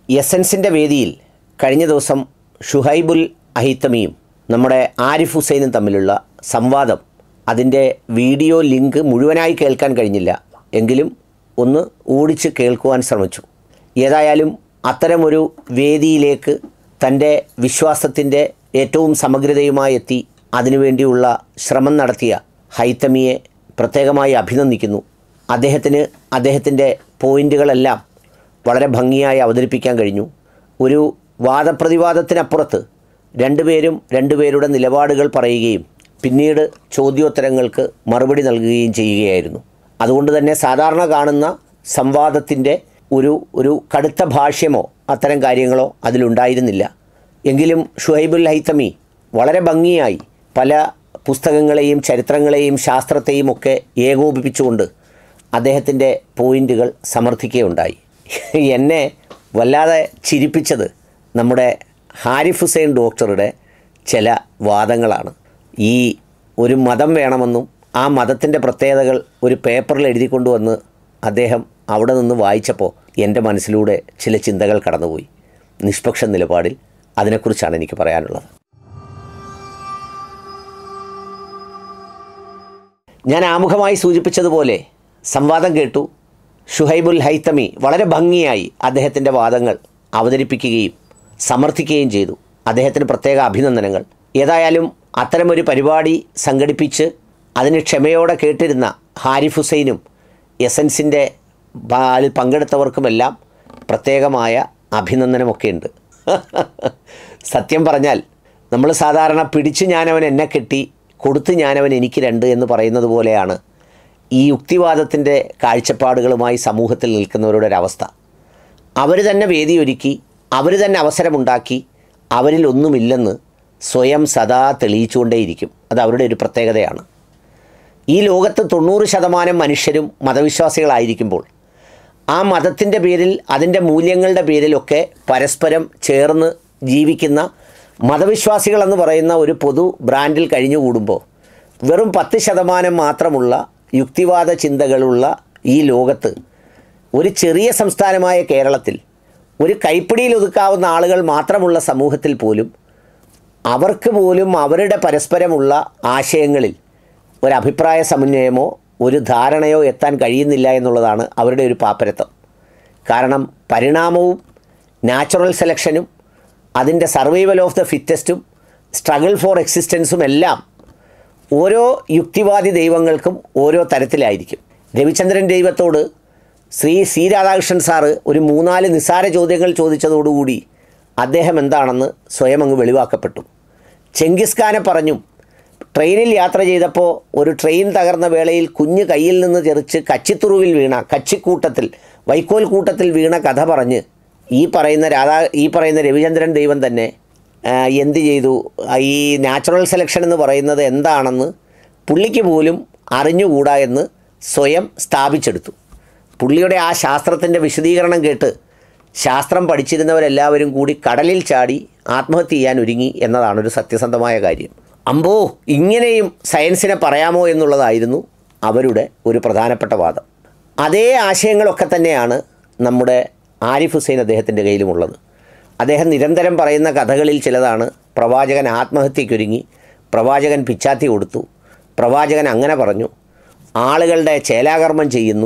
എസൻസിൻ്റെ വേദിയിൽ കഴിഞ്ഞ ദിവസം ഷുഹൈബുൽ അഹിത്തമിയും നമ്മുടെ ആരിഫ് ഹുസൈനും തമ്മിലുള്ള സംവാദം അതിൻ്റെ വീഡിയോ ലിങ്ക് മുഴുവനായി കേൾക്കാൻ കഴിഞ്ഞില്ല എങ്കിലും ഒന്ന് ഓടിച്ച് കേൾക്കുവാൻ ശ്രമിച്ചു ഏതായാലും അത്തരമൊരു വേദിയിലേക്ക് തൻ്റെ വിശ്വാസത്തിൻ്റെ ഏറ്റവും സമഗ്രതയുമായി എത്തി അതിനുവേണ്ടിയുള്ള ശ്രമം നടത്തിയ ഹൈത്തമിയെ പ്രത്യേകമായി അഭിനന്ദിക്കുന്നു അദ്ദേഹത്തിന് അദ്ദേഹത്തിൻ്റെ പോയിൻ്റുകളെല്ലാം വളരെ ഭംഗിയായി അവതരിപ്പിക്കാൻ കഴിഞ്ഞു ഒരു വാദപ്രതിവാദത്തിനപ്പുറത്ത് രണ്ടുപേരും രണ്ടുപേരുടെ നിലപാടുകൾ പറയുകയും പിന്നീട് ചോദ്യോത്തരങ്ങൾക്ക് മറുപടി നൽകുകയും ചെയ്യുകയായിരുന്നു അതുകൊണ്ട് തന്നെ സാധാരണ കാണുന്ന സംവാദത്തിൻ്റെ ഒരു ഒരു കടുത്ത ഭാഷ്യമോ അത്തരം കാര്യങ്ങളോ അതിലുണ്ടായിരുന്നില്ല എങ്കിലും ഷുഹൈബുൽ ഹൈത്തമി വളരെ ഭംഗിയായി പല പുസ്തകങ്ങളെയും ചരിത്രങ്ങളെയും ശാസ്ത്രത്തെയും ഒക്കെ ഏകോപിപ്പിച്ചുകൊണ്ട് അദ്ദേഹത്തിൻ്റെ പോയിൻ്റുകൾ സമർത്ഥിക്കുകയുണ്ടായി എന്നെ വല്ലാതെ ചിരിപ്പിച്ചത് നമ്മുടെ ഹാരിഫ് ഹുസൈൻ ഡോക്ടറുടെ ചില വാദങ്ങളാണ് ഈ ഒരു മതം വേണമെന്നും ആ മതത്തിൻ്റെ പ്രത്യേകതകൾ ഒരു പേപ്പറിൽ എഴുതി കൊണ്ടുവന്ന് അദ്ദേഹം അവിടെ നിന്ന് വായിച്ചപ്പോൾ എൻ്റെ മനസ്സിലൂടെ ചില ചിന്തകൾ കടന്നുപോയി നിഷ്പക്ഷ നിലപാടിൽ അതിനെക്കുറിച്ചാണ് എനിക്ക് പറയാനുള്ളത് ഞാൻ ആമുഖമായി സൂചിപ്പിച്ചതുപോലെ സംവാദം കേട്ടു ഷുഹൈബുൽ ഹൈത്തമി വളരെ ഭംഗിയായി അദ്ദേഹത്തിൻ്റെ വാദങ്ങൾ അവതരിപ്പിക്കുകയും സമർത്ഥിക്കുകയും ചെയ്തു അദ്ദേഹത്തിന് പ്രത്യേക അഭിനന്ദനങ്ങൾ ഏതായാലും അത്തരമൊരു പരിപാടി സംഘടിപ്പിച്ച് അതിന് ക്ഷമയോടെ കേട്ടിരുന്ന ഹാരിഫ് ഹുസൈനും എസൻസിൻ്റെ അതിൽ പങ്കെടുത്തവർക്കുമെല്ലാം പ്രത്യേകമായ അഭിനന്ദനമൊക്കെ ഉണ്ട് സത്യം പറഞ്ഞാൽ നമ്മൾ സാധാരണ പിടിച്ച് ഞാനവൻ എന്നെ കെട്ടി കൊടുത്ത് ഞാനവൻ എനിക്ക് രണ്ട് എന്ന് പറയുന്നത് പോലെയാണ് ഈ യുക്തിവാദത്തിൻ്റെ കാഴ്ചപ്പാടുകളുമായി സമൂഹത്തിൽ നിൽക്കുന്നവരുടെ ഒരവസ്ഥ അവർ തന്നെ വേദിയൊരുക്കി അവർ തന്നെ അവസരമുണ്ടാക്കി അവരിൽ ഒന്നുമില്ലെന്ന് സ്വയം സദാ തെളിയിച്ചുകൊണ്ടേയിരിക്കും അത് അവരുടെ ഒരു പ്രത്യേകതയാണ് ഈ ലോകത്ത് തൊണ്ണൂറ് ശതമാനം മനുഷ്യരും മതവിശ്വാസികളായിരിക്കുമ്പോൾ ആ മതത്തിൻ്റെ പേരിൽ അതിൻ്റെ മൂല്യങ്ങളുടെ പേരിലൊക്കെ പരസ്പരം ചേർന്ന് ജീവിക്കുന്ന മതവിശ്വാസികളെന്ന് പറയുന്ന ഒരു പൊതു ബ്രാൻഡിൽ കഴിഞ്ഞുകൂടുമ്പോൾ വെറും പത്ത് ശതമാനം മാത്രമുള്ള യുക്തിവാദ ചിന്തകളുള്ള ഈ ലോകത്ത് ഒരു ചെറിയ സംസ്ഥാനമായ കേരളത്തിൽ ഒരു കൈപ്പിടിയിൽ ഒതുക്കാവുന്ന ആളുകൾ മാത്രമുള്ള സമൂഹത്തിൽ പോലും അവർക്ക് പോലും അവരുടെ പരസ്പരമുള്ള ആശയങ്ങളിൽ ഒരു അഭിപ്രായ സമന്വയമോ ഒരു ധാരണയോ എത്താൻ കഴിയുന്നില്ല എന്നുള്ളതാണ് അവരുടെ ഒരു പാപ്പരത്വം കാരണം പരിണാമവും നാച്ചുറൽ സെലക്ഷനും അതിൻ്റെ സർവൈവൽ ഓഫ് ദ ഫിറ്റസ്റ്റും സ്ട്രഗിൾ ഫോർ എക്സിസ്റ്റൻസും എല്ലാം ഓരോ യുക്തിവാദി ദൈവങ്ങൾക്കും ഓരോ തരത്തിലായിരിക്കും രവിചന്ദ്രൻ ദൈവത്തോട് ശ്രീ സി രാധാകൃഷ്ണൻ സാറ് ഒരു മൂന്നാല് നിസ്സാര ചോദ്യങ്ങൾ ചോദിച്ചതോടുകൂടി അദ്ദേഹം എന്താണെന്ന് സ്വയം അങ്ങ് വെളിവാക്കപ്പെട്ടു ചെങ്കിസ് ഖാനെ പറഞ്ഞും ട്രെയിനിൽ യാത്ര ചെയ്തപ്പോൾ ഒരു ട്രെയിൻ തകർന്ന വേളയിൽ കുഞ്ഞ് കയ്യിൽ നിന്ന് ചെറിച്ച് കച്ചിത്തുറുവിൽ വീണ കച്ചിക്കൂട്ടത്തിൽ വൈക്കോൽ കൂട്ടത്തിൽ വീണ കഥ പറഞ്ഞ് ഈ പറയുന്ന രാധാ ഈ പറയുന്ന രവിചന്ദ്രൻ ദൈവം തന്നെ ആ, എന്ത് ചെയ്തു ആ, ഈ നാച്ചുറൽ സെലക്ഷൻ എന്ന് പറയുന്നത് എന്താണെന്ന് പുള്ളിക്ക് പോലും അറിഞ്ഞുകൂടാ എന്ന് സ്വയം സ്ഥാപിച്ചെടുത്തു പുള്ളിയുടെ ആ ശാസ്ത്രത്തിൻ്റെ വിശദീകരണം കേട്ട് ശാസ്ത്രം പഠിച്ചിരുന്നവരെല്ലാവരും കൂടി കടലിൽ ചാടി ആത്മഹത്യ ചെയ്യാൻ ഒരുങ്ങി എന്നതാണ് ഒരു സത്യസന്ധമായ കാര്യം അമ്പോ ഇങ്ങനെയും സയൻസിനെ പറയാമോ എന്നുള്ളതായിരുന്നു അവരുടെ ഒരു പ്രധാനപ്പെട്ട വാദം അതേ ആശയങ്ങളൊക്കെ തന്നെയാണ് നമ്മുടെ ആരിഫ് ഹുസൈൻ അദ്ദേഹത്തിൻ്റെ കയ്യിലുമുള്ളത് അദ്ദേഹം നിരന്തരം പറയുന്ന കഥകളിൽ ചിലതാണ് പ്രവാചകൻ ആത്മഹത്യക്കൊരുങ്ങി പ്രവാചകൻ പിച്ചാത്തി കൊടുത്തു പ്രവാചകൻ അങ്ങനെ പറഞ്ഞു ആളുകളുടെ ചേലാകർമ്മം ചെയ്യുന്നു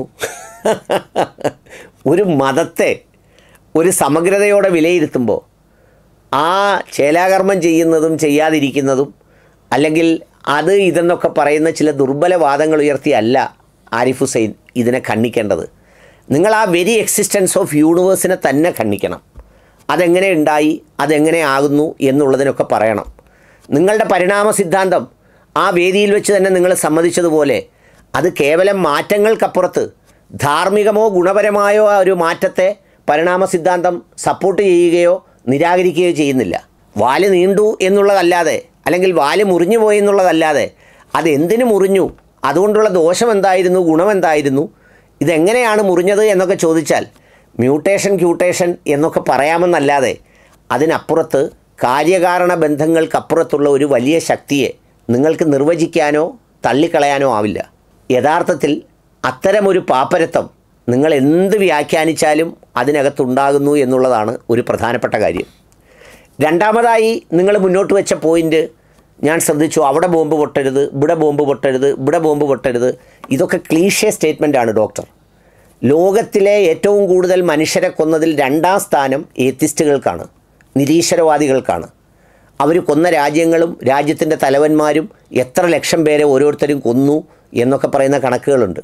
ഒരു മതത്തെ ഒരു സമഗ്രതയോടെ വിലയിരുത്തുമ്പോൾ ആ ചേലാകർമ്മം ചെയ്യുന്നതും ചെയ്യാതിരിക്കുന്നതും അല്ലെങ്കിൽ അത് ഇതെന്നൊക്കെ പറയുന്ന ചില ദുർബല വാദങ്ങൾ ഉയർത്തിയല്ല ആരിഫ് ഹുസൈൻ ഇതിനെ ഖണ്ഡിക്കേണ്ടത് നിങ്ങൾ ആ വെരി എക്സിസ്റ്റൻസ് ഓഫ് യൂണിവേഴ്സിനെ തന്നെ ഖണ്ഡിക്കണം അതെങ്ങനെ ഉണ്ടായി അതെങ്ങനെ ആകുന്നു എന്നുള്ളതിനൊക്കെ പറയണം നിങ്ങളുടെ പരിണാമ സിദ്ധാന്തം ആ വേദിയിൽ വെച്ച് തന്നെ നിങ്ങൾ സമ്മതിച്ചതുപോലെ അത് കേവലം മാറ്റങ്ങൾക്കപ്പുറത്ത് ധാർമ്മികമോ ഗുണപരമായോ ആ ഒരു മാറ്റത്തെ പരിണാമ സിദ്ധാന്തം സപ്പോർട്ട് ചെയ്യുകയോ നിരാകരിക്കുകയോ ചെയ്യുന്നില്ല വാല് നീണ്ടു എന്നുള്ളതല്ലാതെ അല്ലെങ്കിൽ വാല് മുറിഞ്ഞു പോയി എന്നുള്ളതല്ലാതെ അത് എന്തിനു മുറിഞ്ഞു അതുകൊണ്ടുള്ള ദോഷം എന്തായിരുന്നു ഗുണം എന്തായിരുന്നു ഇതെങ്ങനെയാണ് മുറിഞ്ഞത് എന്നൊക്കെ ചോദിച്ചാൽ മ്യൂട്ടേഷൻ ക്യൂട്ടേഷൻ എന്നൊക്കെ പറയാമെന്നല്ലാതെ അതിനപ്പുറത്ത് കാര്യകാരണ ബന്ധങ്ങൾക്കപ്പുറത്തുള്ള ഒരു വലിയ ശക്തിയെ നിങ്ങൾക്ക് നിർവചിക്കാനോ തള്ളിക്കളയാനോ ആവില്ല യഥാർത്ഥത്തിൽ അത്തരമൊരു പാപ്പരത്വം നിങ്ങൾ എന്ത് വ്യാഖ്യാനിച്ചാലും അതിനകത്തുണ്ടാകുന്നു എന്നുള്ളതാണ് ഒരു പ്രധാനപ്പെട്ട കാര്യം രണ്ടാമതായി നിങ്ങൾ മുന്നോട്ട് വെച്ച പോയിൻ്റ് ഞാൻ ശ്രദ്ധിച്ചു അവിടെ ബോംബ് പൊട്ടരുത് ഇവിടെ ബോംബ് പൊട്ടരുത് ഇവിടെ ബോംബ് പൊട്ടരുത് ഇതൊക്കെ ക്ലീഷേ സ്റ്റേറ്റ്മെൻ്റ് ആണ് ഡോക്ടർ ലോകത്തിലെ ഏറ്റവും കൂടുതൽ മനുഷ്യരെ കൊന്നതിൽ രണ്ടാം സ്ഥാനം ഏത്തിസ്റ്റുകൾക്കാണ് നിരീശ്വരവാദികൾക്കാണ് അവർ കൊന്ന രാജ്യങ്ങളും രാജ്യത്തിൻ്റെ തലവന്മാരും എത്ര ലക്ഷം പേരെ ഓരോരുത്തരും കൊന്നു എന്നൊക്കെ പറയുന്ന കണക്കുകളുണ്ട്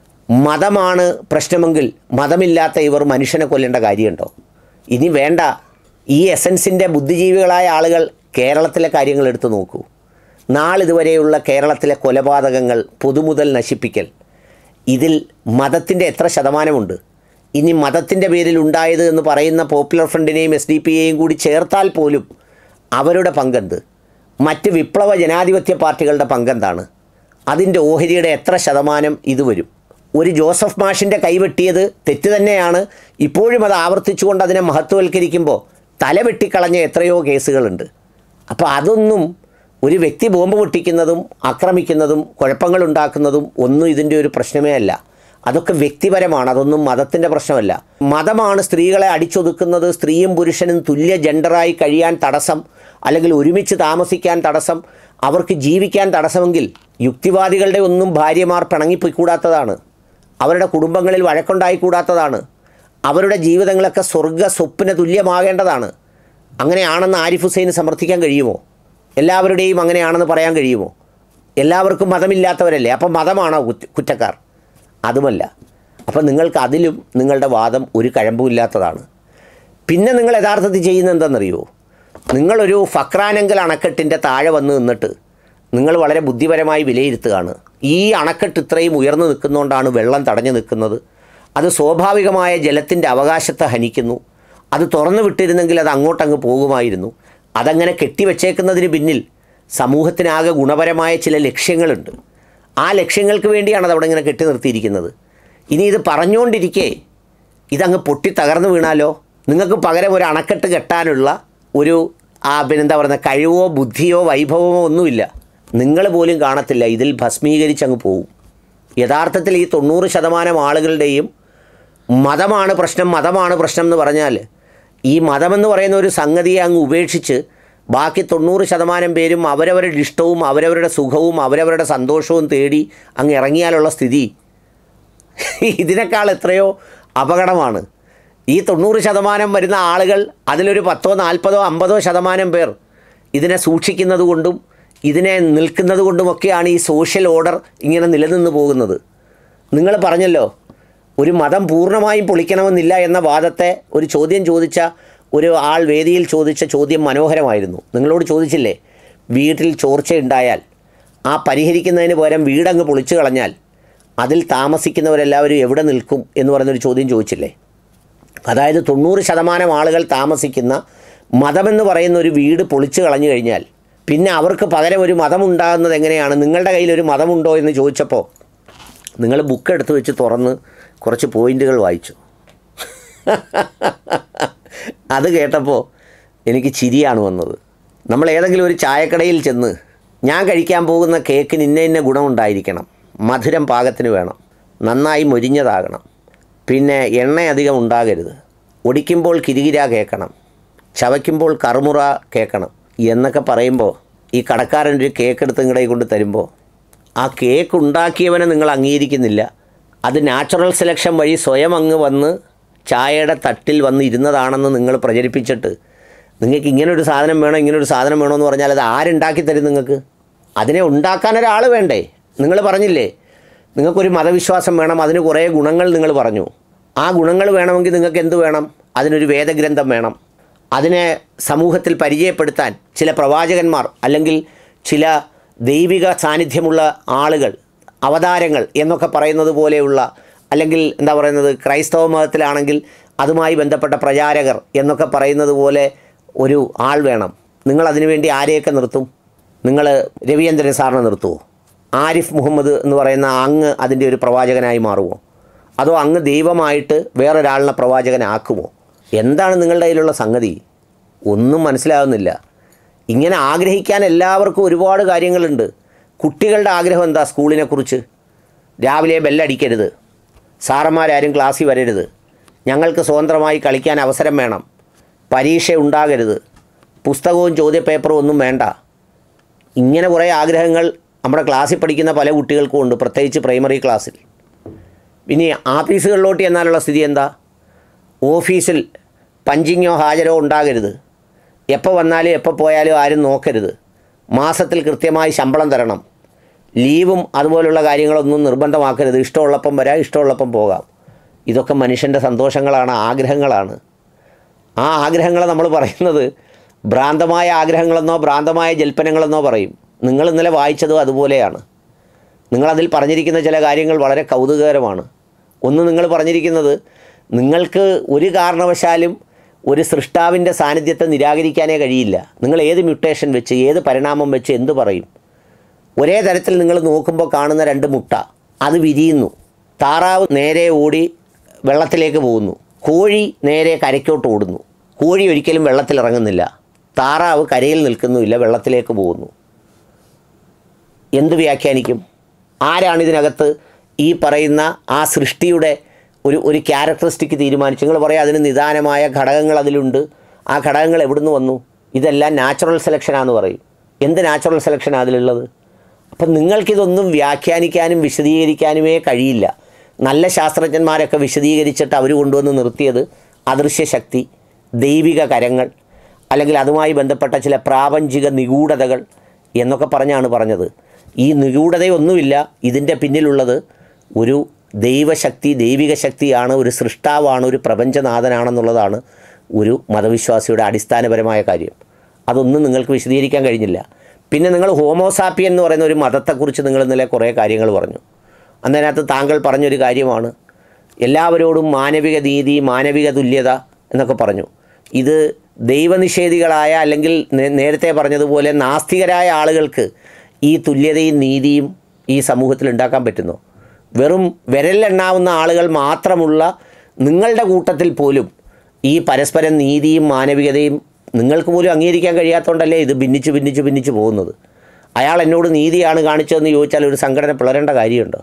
മതമാണ് പ്രശ്നമെങ്കിൽ മതമില്ലാത്ത ഇവർ മനുഷ്യനെ കൊല്ലേണ്ട കാര്യമുണ്ടോ ഇനി വേണ്ട ഈ എസൻസിൻ്റെ ബുദ്ധിജീവികളായ ആളുകൾ കേരളത്തിലെ കാര്യങ്ങൾ എടുത്തു നോക്കൂ നാളിതുവരെയുള്ള കേരളത്തിലെ കൊലപാതകങ്ങൾ പൊതുമുതൽ നശിപ്പിക്കൽ ഇതിൽ മതത്തിൻ്റെ എത്ര ശതമാനമുണ്ട് ഇനി മതത്തിൻ്റെ പേരിൽ ഉണ്ടായത് എന്ന് പറയുന്ന പോപ്പുലർ ഫ്രണ്ടിനെയും എസ് ഡി പി എയും കൂടി ചേർത്താൽ പോലും അവരുടെ പങ്കെന്ത് മറ്റ് വിപ്ലവ ജനാധിപത്യ പാർട്ടികളുടെ പങ്കെന്താണ് അതിൻ്റെ ഓഹരിയുടെ എത്ര ശതമാനം ഇത് വരും ഒരു ജോസഫ് മാഷിൻ്റെ കൈവെട്ടിയത് തെറ്റ് തന്നെയാണ് ഇപ്പോഴും അത് ആവർത്തിച്ചുകൊണ്ട് അതിനെ മഹത്വവൽക്കരിക്കുമ്പോൾ തല വെട്ടിക്കളഞ്ഞ എത്രയോ കേസുകളുണ്ട് അപ്പോൾ അതൊന്നും ഒരു വ്യക്തി ബോംബ് പൊട്ടിക്കുന്നതും ആക്രമിക്കുന്നതും കുഴപ്പങ്ങളുണ്ടാക്കുന്നതും ഒന്നും ഇതിൻ്റെ ഒരു പ്രശ്നമേ അല്ല അതൊക്കെ വ്യക്തിപരമാണ് അതൊന്നും മതത്തിൻ്റെ പ്രശ്നമല്ല മതമാണ് സ്ത്രീകളെ അടിച്ചൊതുക്കുന്നത് സ്ത്രീയും പുരുഷനും തുല്യ ജെൻഡറായി കഴിയാൻ തടസ്സം അല്ലെങ്കിൽ ഒരുമിച്ച് താമസിക്കാൻ തടസ്സം അവർക്ക് ജീവിക്കാൻ തടസ്സമെങ്കിൽ യുക്തിവാദികളുടെ ഒന്നും ഭാര്യമാർ പിണങ്ങിപ്പോയിക്കൂടാത്തതാണ് അവരുടെ കുടുംബങ്ങളിൽ വഴക്കുണ്ടായിക്കൂടാത്തതാണ് അവരുടെ ജീവിതങ്ങളൊക്കെ സ്വർഗ സ്വപ്ന തുല്യമാകേണ്ടതാണ് അങ്ങനെയാണെന്ന് ആരിഫ് ഹുസൈന് സമർത്ഥിക്കാൻ കഴിയുമോ എല്ലാവരുടെയും അങ്ങനെയാണെന്ന് പറയാൻ കഴിയുമോ എല്ലാവർക്കും മതമില്ലാത്തവരല്ലേ അപ്പം മതമാണോ കുറ്റ- കുറ്റക്കാർ അതുമല്ല അപ്പം നിങ്ങൾക്ക് അതിലും നിങ്ങളുടെ വാദം ഒരു കഴമ്പുമില്ലാത്തതാണ് പിന്നെ നിങ്ങൾ യഥാർത്ഥത്തിൽ ചെയ്യുന്നത് എന്താണെന്നറിയോ നിങ്ങളൊരു ഫക്രാനങ്കൽ അണക്കെട്ടിൻ്റെ താഴെ വന്ന് നിന്നിട്ട് നിങ്ങൾ വളരെ ബുദ്ധിപരമായി വിലയിരുത്തുകയാണ് ഈ അണക്കെട്ട് ഇത്രയും ഉയർന്നു നിൽക്കുന്നതുകൊണ്ടാണ് വെള്ളം തടഞ്ഞു നിൽക്കുന്നത് അത് സ്വാഭാവികമായ ജലത്തിൻ്റെ അവകാശത്തെ ഹനിക്കുന്നു അത് തുറന്നു വിട്ടിരുന്നെങ്കിൽ അത് അങ്ങോട്ടങ്ങ് പോകുമായിരുന്നു അതങ്ങനെ കെട്ടിവെച്ചേക്കുന്നതിന് പിന്നിൽ സമൂഹത്തിനാകെ ഗുണപരമായ ചില ലക്ഷ്യങ്ങളുണ്ട് ആ ലക്ഷ്യങ്ങൾക്ക് വേണ്ടിയാണ് അത് അവിടെ ഇങ്ങനെ കെട്ടി നിർത്തിയിരിക്കുന്നത് ഇനി ഇത് പറഞ്ഞുകൊണ്ടിരിക്കേ ഇതങ്ങ് പൊട്ടി തകർന്നു വീണാലോ നിങ്ങൾക്ക് പകരം ഒരു അണക്കെട്ട് കെട്ടാനുള്ള ഒരു ആ പിന്നെന്താ പറയുക കഴിവോ ബുദ്ധിയോ വൈഭവമോ ഒന്നുമില്ല നിങ്ങൾ പോലും കാണത്തില്ല ഇതിൽ ഭസ്മീകരിച്ചങ്ങ് പോവും യഥാർത്ഥത്തിൽ ഈ തൊണ്ണൂറ് ശതമാനം ആളുകളുടെയും മതമാണ് പ്രശ്നം മതമാണ് പ്രശ്നം എന്ന് പറഞ്ഞാൽ ഈ മതമെന്ന് പറയുന്ന ഒരു സംഗതിയെ അങ്ങ് ഉപേക്ഷിച്ച് ബാക്കി തൊണ്ണൂറ് ശതമാനം പേരും അവരവരുടെ ഇഷ്ടവും അവരവരുടെ സുഖവും അവരവരുടെ സന്തോഷവും തേടി അങ്ങ് ഇറങ്ങിയാലുള്ള സ്ഥിതി ഇതിനേക്കാൾ എത്രയോ അപകടമാണ് ഈ തൊണ്ണൂറ് ശതമാനം വരുന്ന ആളുകൾ അതിലൊരു പത്തോ നാൽപ്പതോ അമ്പതോ ശതമാനം പേർ ഇതിനെ സൂക്ഷിക്കുന്നത് കൊണ്ടും ഇതിനെ നിൽക്കുന്നത് കൊണ്ടുമൊക്കെയാണ് ഈ സോഷ്യൽ ഓർഡർ ഇങ്ങനെ നിലനിന്ന് പോകുന്നത് നിങ്ങൾ പറഞ്ഞല്ലോ ഒരു മതം പൂർണ്ണമായും പൊളിക്കണമെന്നില്ല എന്ന വാദത്തെ ഒരു ചോദ്യം ചോദിച്ച ഒരു ആൾ വേദിയിൽ ചോദിച്ച ചോദ്യം മനോഹരമായിരുന്നു നിങ്ങളോട് ചോദിച്ചില്ലേ വീട്ടിൽ ചോർച്ചയുണ്ടായാൽ ആ പരിഹരിക്കുന്നതിന് പകരം വീടങ്ങ് പൊളിച്ചു കളഞ്ഞാൽ അതിൽ താമസിക്കുന്നവരെല്ലാവരും എവിടെ നിൽക്കും എന്ന് പറയുന്നൊരു ചോദ്യം ചോദിച്ചില്ലേ അതായത് തൊണ്ണൂറ് ശതമാനം ആളുകൾ താമസിക്കുന്ന മതമെന്ന് പറയുന്ന ഒരു വീട് പൊളിച്ചു കളഞ്ഞു കഴിഞ്ഞാൽ പിന്നെ അവർക്ക് പകരം ഒരു മതം ഉണ്ടാകുന്നത് എങ്ങനെയാണ് നിങ്ങളുടെ കയ്യിൽ ഒരു മതമുണ്ടോ എന്ന് ചോദിച്ചപ്പോൾ നിങ്ങൾ ബുക്ക് എടുത്ത് വെച്ച് തുറന്ന് കുറച്ച് പോയിന്റുകൾ വായിച്ചു അത് കേട്ടപ്പോൾ എനിക്ക് ചിരിയാണ് വന്നത് നമ്മൾ ഏതെങ്കിലും ഒരു ചായക്കടയിൽ ചെന്ന് ഞാൻ കഴിക്കാൻ പോകുന്ന കേക്കിന് ഇന്ന ഇന്ന ഗുണമുണ്ടായിരിക്കണം മധുരം പാകത്തിന് വേണം നന്നായി മൊരിഞ്ഞതാകണം പിന്നെ എണ്ണ അധികം ഉണ്ടാകരുത് ഒടിക്കുമ്പോൾ കിരികിര കേൾക്കണം ചവയ്ക്കുമ്പോൾ കറുമുറ കേൾക്കണം എന്നൊക്കെ പറയുമ്പോൾ ഈ കടക്കാരൻ ഒരു കേക്ക് എടുത്ത് നിങ്ങളുടെ കൈ കൊണ്ട് തരുമ്പോൾ ആ കേക്ക് ഉണ്ടാക്കിയവനെ നിങ്ങൾ അംഗീകരിക്കുന്നില്ല അത് നാച്ചുറൽ സെലക്ഷൻ വഴി സ്വയം അങ്ങ് വന്ന് ചായയുടെ തട്ടിൽ വന്ന് ഇരുന്നതാണെന്ന് നിങ്ങൾ പ്രചരിപ്പിച്ചിട്ട് നിങ്ങൾക്ക് ഇങ്ങനെ ഒരു സാധനം വേണം ഇങ്ങനെ ഒരു സാധനം വേണമെന്ന് പറഞ്ഞാൽ അത് ആരുണ്ടാക്കി തരും നിങ്ങൾക്ക് അതിനെ ഉണ്ടാക്കാൻ ഒരാൾ വേണ്ടേ നിങ്ങൾ പറഞ്ഞില്ലേ നിങ്ങൾക്കൊരു മതവിശ്വാസം വേണം അതിന് കുറേ ഗുണങ്ങൾ നിങ്ങൾ പറഞ്ഞു ആ ഗുണങ്ങൾ വേണമെങ്കിൽ നിങ്ങൾക്ക് എന്ത് വേണം അതിനൊരു വേദഗ്രന്ഥം വേണം അതിനെ സമൂഹത്തിൽ പരിചയപ്പെടുത്താൻ ചില പ്രവാചകന്മാർ അല്ലെങ്കിൽ ചില ദൈവിക സാന്നിധ്യമുള്ള ആളുകൾ അവതാരങ്ങൾ എന്നൊക്കെ പറയുന്നത് പോലെയുള്ള അല്ലെങ്കിൽ എന്താ പറയുന്നത് ക്രൈസ്തവ മതത്തിലാണെങ്കിൽ അതുമായി ബന്ധപ്പെട്ട പ്രചാരകർ എന്നൊക്കെ പറയുന്നത് പോലെ ഒരു ആൾ വേണം നിങ്ങൾ അതിനുവേണ്ടി ആരെയൊക്കെ നിർത്തും നിങ്ങൾ രവീന്ദ്രൻ സാറിനെ നിർത്തുമോ ആരിഫ് മുഹമ്മദ് എന്ന് പറയുന്ന അങ്ങ് അതിൻ്റെ ഒരു പ്രവാചകനായി മാറുമോ അതോ അങ്ങ് ദൈവമായിട്ട് വേറൊരാളിനെ പ്രവാചകനാക്കുമോ എന്താണ് നിങ്ങളുടെ കയ്യിലുള്ള സംഗതി ഒന്നും മനസ്സിലാകുന്നില്ല ഇങ്ങനെ ആഗ്രഹിക്കാൻ എല്ലാവർക്കും ഒരുപാട് കാര്യങ്ങളുണ്ട് കുട്ടികളുടെ ആഗ്രഹം എന്താ സ്കൂളിനെക്കുറിച്ച് രാവിലെ ബെല്ലടിക്കരുത് സാറന്മാരാരും ക്ലാസ്സിൽ വരരുത് ഞങ്ങൾക്ക് സ്വതന്ത്രമായി കളിക്കാൻ അവസരം വേണം പരീക്ഷ ഉണ്ടാകരുത് പുസ്തകവും ചോദ്യപേപ്പറും ഒന്നും വേണ്ട ഇങ്ങനെ കുറേ ആഗ്രഹങ്ങൾ നമ്മുടെ ക്ലാസ്സിൽ പഠിക്കുന്ന പല കുട്ടികൾക്കും ഉണ്ട് പ്രത്യേകിച്ച് പ്രൈമറി ക്ലാസ്സിൽ ഇനി ആഫീസുകളിലോട്ട് ചെന്നാലുള്ള സ്ഥിതി എന്താ ഓഫീസിൽ പഞ്ചിങ്ങോ ഹാജരോ ഉണ്ടാകരുത് എപ്പോൾ വന്നാലും എപ്പോൾ പോയാലും ആരും നോക്കരുത് മാസത്തിൽ കൃത്യമായി ശമ്പളം തരണം ലീവും അതുപോലുള്ള കാര്യങ്ങളൊന്നും നിർബന്ധമാക്കരുത് ഇഷ്ടമുള്ളപ്പം വരാം ഇഷ്ടമുള്ളപ്പം പോകാം ഇതൊക്കെ മനുഷ്യൻ്റെ സന്തോഷങ്ങളാണ് ആഗ്രഹങ്ങളാണ് ആ ആഗ്രഹങ്ങളെ നമ്മൾ പറയുന്നത് ഭ്രാന്തമായ ആഗ്രഹങ്ങളെന്നോ ഭ്രാന്തമായ ജൽപ്പനങ്ങളെന്നോ പറയും നിങ്ങൾ ഇന്നലെ വായിച്ചതും അതുപോലെയാണ് നിങ്ങളതിൽ പറഞ്ഞിരിക്കുന്ന ചില കാര്യങ്ങൾ വളരെ കൗതുകകരമാണ് ഒന്ന് നിങ്ങൾ പറഞ്ഞിരിക്കുന്നത് നിങ്ങൾക്ക് ഒരു കാരണവശാലും ഒരു സൃഷ്ടാവിൻ്റെ സാന്നിധ്യത്തെ നിരാകരിക്കാനേ കഴിയില്ല നിങ്ങൾ ഏത് മ്യൂട്ടേഷൻ വെച്ച് ഏത് പരിണാമം വെച്ച് എന്ത് പറയും ഒരേ തരത്തിൽ നിങ്ങൾ നോക്കുമ്പോൾ കാണുന്ന രണ്ട് മുട്ട അത് വിരിയുന്നു താറാവ് നേരെ ഓടി വെള്ളത്തിലേക്ക് പോകുന്നു കോഴി നേരെ കരയ്ക്കോട്ട് ഓടുന്നു കോഴി ഒരിക്കലും വെള്ളത്തിലിറങ്ങുന്നില്ല താറാവ് കരയിൽ നിൽക്കുന്നുമില്ല വെള്ളത്തിലേക്ക് പോകുന്നു എന്ത് വ്യാഖ്യാനിക്കും ആരാണ് ഇതിനകത്ത് ഈ പറയുന്ന ആ സൃഷ്ടിയുടെ ഒരു ഒരു ക്യാരക്ടറിസ്റ്റിക് തീരുമാനിച്ചു നിങ്ങൾ പറയാം അതിന് നിദാനമായ ഘടകങ്ങൾ അതിലുണ്ട് ആ ഘടകങ്ങൾ എവിടുന്ന് വന്നു ഇതെല്ലാം നാച്ചുറൽ സെലക്ഷനാന്ന് പറയും എന്ത് നാച്ചുറൽ സെലക്ഷനാണ് അതിലുള്ളത് അപ്പം നിങ്ങൾക്കിതൊന്നും വ്യാഖ്യാനിക്കാനും വിശദീകരിക്കാനുമേ കഴിയില്ല നല്ല ശാസ്ത്രജ്ഞന്മാരൊക്കെ വിശദീകരിച്ചിട്ട് അവർ കൊണ്ടുവന്ന് നിർത്തിയത് അദൃശ്യശക്തി ദൈവിക കരങ്ങൾ അല്ലെങ്കിൽ അതുമായി ബന്ധപ്പെട്ട ചില പ്രാപഞ്ചിക നിഗൂഢതകൾ എന്നൊക്കെ പറഞ്ഞാണ് പറഞ്ഞത് ഈ നിഗൂഢതയൊന്നുമില്ല ഇതിൻ്റെ പിന്നിലുള്ളത് ഒരു ദൈവശക്തി ദൈവിക ശക്തിയാണ് ഒരു സൃഷ്ടാവാണ് ഒരു പ്രപഞ്ചനാഥനാണെന്നുള്ളതാണ് ഒരു മതവിശ്വാസിയുടെ അടിസ്ഥാനപരമായ കാര്യം അതൊന്നും നിങ്ങൾക്ക് വിശദീകരിക്കാൻ കഴിഞ്ഞില്ല പിന്നെ നിങ്ങൾ ഹോമോസാപ്പിയൻ എന്ന് പറയുന്ന ഒരു മതത്തെക്കുറിച്ച് നിങ്ങൾ ഇന്നലെ കുറേ കാര്യങ്ങൾ പറഞ്ഞു അന്നതിനകത്ത് താങ്കൾ പറഞ്ഞൊരു കാര്യമാണ് എല്ലാവരോടും മാനവിക നീതി മാനവിക തുല്യത എന്നൊക്കെ പറഞ്ഞു ഇത് ദൈവനിഷേധികളായ അല്ലെങ്കിൽ നേ- നേരത്തെ പറഞ്ഞതുപോലെ നാസ്തികരായ ആളുകൾക്ക് ഈ തുല്യതയും നീതിയും ഈ സമൂഹത്തിൽ ഉണ്ടാക്കാൻ പറ്റുന്നു വെറും വിരലിലെണ്ണാവുന്ന ആളുകൾ മാത്രമുള്ള നിങ്ങളുടെ കൂട്ടത്തിൽ പോലും ഈ പരസ്പരം നീതിയും മാനവികതയും നിങ്ങൾക്ക് പോലും അംഗീകരിക്കാൻ കഴിയാത്തതുകൊണ്ടല്ലേ ഇത് ഭിന്നിച്ച് ഭിന്നിച്ച് ഭിന്നിച്ച് പോകുന്നത് അയാൾ എന്നോട് നീതിയാണ് കാണിച്ചതെന്ന് ചോദിച്ചാൽ ഒരു സംഘടന പിളരേണ്ട കാര്യമുണ്ടോ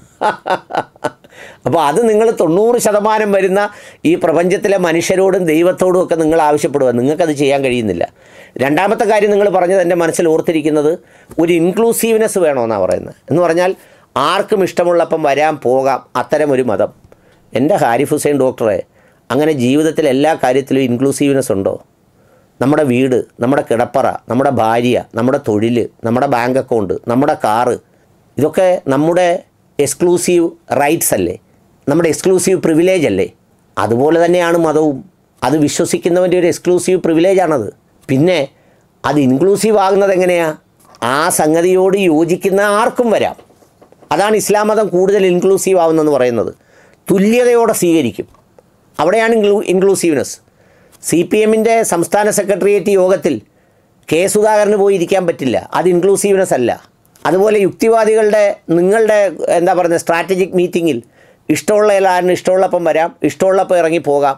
അപ്പോൾ അത് നിങ്ങൾ തൊണ്ണൂറ് ശതമാനം വരുന്ന ഈ പ്രപഞ്ചത്തിലെ മനുഷ്യരോടും ദൈവത്തോടും ഒക്കെ നിങ്ങൾ ആവശ്യപ്പെടുക നിങ്ങൾക്കത് ചെയ്യാൻ കഴിയുന്നില്ല രണ്ടാമത്തെ കാര്യം നിങ്ങൾ പറഞ്ഞത് എൻ്റെ മനസ്സിൽ ഓർത്തിരിക്കുന്നത് ഒരു ഇൻക്ലൂസീവ്നെസ് വേണമെന്നാണ് പറയുന്നത് എന്ന് പറഞ്ഞാൽ ആർക്കും ഇഷ്ടമുള്ളപ്പം വരാൻ പോകാം അത്തരം ഒരു മതം എൻ്റെ ഹാരിഫ് ഹുസൈൻ ഡോക്ടറെ അങ്ങനെ ജീവിതത്തിൽ എല്ലാ കാര്യത്തിലും ഇൻക്ലൂസീവ്നെസ് ഉണ്ടോ നമ്മുടെ വീട് നമ്മുടെ കിടപ്പറ നമ്മുടെ ഭാര്യ നമ്മുടെ തൊഴിൽ നമ്മുടെ ബാങ്ക് അക്കൗണ്ട് നമ്മുടെ കാറ് ഇതൊക്കെ നമ്മുടെ എക്സ്ക്ലൂസീവ് റൈറ്റ്സ് അല്ലേ നമ്മുടെ എക്സ്ക്ലൂസീവ് പ്രിവിലേജ് അല്ലേ അതുപോലെ തന്നെയാണ് മതവും അത് വിശ്വസിക്കുന്നവൻ്റെ ഒരു എക്സ്ക്ലൂസീവ് പ്രിവിലേജാണത് പിന്നെ അത് ഇൻക്ലൂസീവ് ആകുന്നത് എങ്ങനെയാണ് ആ സംഗതിയോട് യോജിക്കുന്ന ആർക്കും വരാം അതാണ് ഇസ്ലാം മതം കൂടുതൽ ഇൻക്ലൂസീവ് ആവുന്നെന്ന് പറയുന്നത് തുല്യതയോടെ സ്വീകരിക്കും അവിടെയാണ് ഇൻക്ലൂ ഇൻക്ലൂസീവ്നെസ് സി പി എമ്മിൻ്റെ സംസ്ഥാന സെക്രട്ടേറിയറ്റ് യോഗത്തിൽ കെ സുധാകരന് പോയി ഇരിക്കാൻ പറ്റില്ല അത് ഇൻക്ലൂസീവ്നെസ് അല്ല അതുപോലെ യുക്തിവാദികളുടെ നിങ്ങളുടെ എന്താ പറയുന്നത് സ്ട്രാറ്റജിക് മീറ്റിങ്ങിൽ ഇഷ്ടമുള്ള എല്ലാവരും ഇഷ്ടമുള്ളപ്പം വരാം ഇഷ്ടമുള്ളപ്പോൾ ഇറങ്ങി പോകാം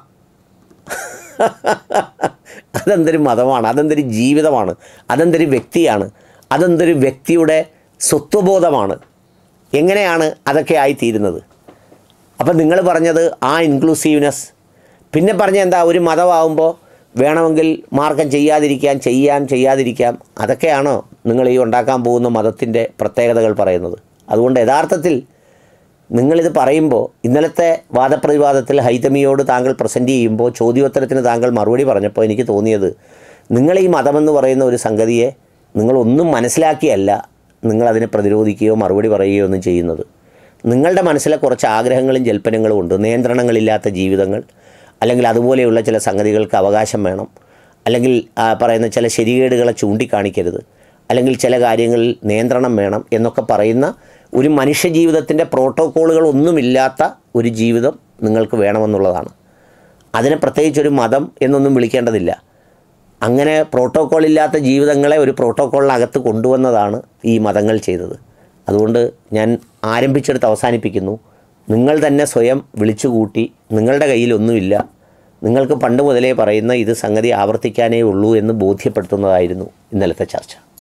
അതെന്തൊരു മതമാണ് അതെന്തൊരു ജീവിതമാണ് അതെന്തൊരു വ്യക്തിയാണ് അതെന്തൊരു വ്യക്തിയുടെ സ്വത്വബോധമാണ് എങ്ങനെയാണ് അതൊക്കെ ആയിത്തീരുന്നത് അപ്പം നിങ്ങൾ പറഞ്ഞത് ആ ഇൻക്ലൂസീവ്നെസ് പിന്നെ പറഞ്ഞ എന്താ ഒരു മതമാകുമ്പോൾ വേണമെങ്കിൽ മാർഗം ചെയ്യാതിരിക്കാൻ ചെയ്യാൻ ചെയ്യാതിരിക്കാം അതൊക്കെയാണോ നിങ്ങൾ ഈ ഉണ്ടാക്കാൻ പോകുന്ന മതത്തിൻ്റെ പ്രത്യേകതകൾ പറയുന്നത് അതുകൊണ്ട് യഥാർത്ഥത്തിൽ നിങ്ങളിത് പറയുമ്പോൾ ഇന്നലത്തെ വാദപ്രതിവാദത്തിൽ ഹൈതമിയോട് താങ്കൾ പ്രസൻറ്റ് ചെയ്യുമ്പോൾ ചോദ്യോത്തരത്തിന് താങ്കൾ മറുപടി പറഞ്ഞപ്പോൾ എനിക്ക് തോന്നിയത് നിങ്ങൾ ഈ മതമെന്ന് പറയുന്ന ഒരു സംഗതിയെ നിങ്ങളൊന്നും മനസ്സിലാക്കിയല്ല നിങ്ങളതിനെ പ്രതിരോധിക്കുകയോ മറുപടി പറയുകയോ ഒന്നും ചെയ്യുന്നത് നിങ്ങളുടെ മനസ്സിലെ കുറച്ച് ആഗ്രഹങ്ങളും ജൽപ്പനങ്ങളും ഉണ്ട് നിയന്ത്രണങ്ങളില്ലാത്ത ജീവിതങ്ങൾ അല്ലെങ്കിൽ അതുപോലെയുള്ള ചില സംഗതികൾക്ക് അവകാശം വേണം അല്ലെങ്കിൽ ആ, പറയുന്ന ചില ശരികേടുകളെ ചൂണ്ടിക്കാണിക്കരുത് അല്ലെങ്കിൽ ചില കാര്യങ്ങളിൽ നിയന്ത്രണം വേണം എന്നൊക്കെ പറയുന്ന ഒരു മനുഷ്യ ജീവിതത്തിൻ്റെ പ്രോട്ടോക്കോളുകൾ ഒന്നുമില്ലാത്ത ഒരു ജീവിതം നിങ്ങൾക്ക് വേണമെന്നുള്ളതാണ് അതിനെ പ്രത്യേകിച്ച് ഒരു മതം എന്നൊന്നും വിളിക്കേണ്ടതില്ല അങ്ങനെ പ്രോട്ടോക്കോൾ ഇല്ലാത്ത ജീവിതങ്ങളെ ഒരു പ്രോട്ടോക്കോളിനകത്ത് കൊണ്ടുവന്നതാണ് ഈ മതങ്ങൾ ചെയ്തത് അതുകൊണ്ട് ഞാൻ ആരംഭിച്ചെടുത്ത് അവസാനിപ്പിക്കുന്നു നിങ്ങൾ തന്നെ സ്വയം വിളിച്ചുകൂട്ടി നിങ്ങളുടെ കയ്യിലൊന്നുമില്ല നിങ്ങൾക്ക് പണ്ട് മുതലേ പറയുന്ന ഇത് സംഗതി ആവർത്തിക്കാനേ ഉള്ളൂ എന്ന് ബോധ്യപ്പെടുത്തുന്നതായിരുന്നു ഇന്നലത്തെ ചർച്ച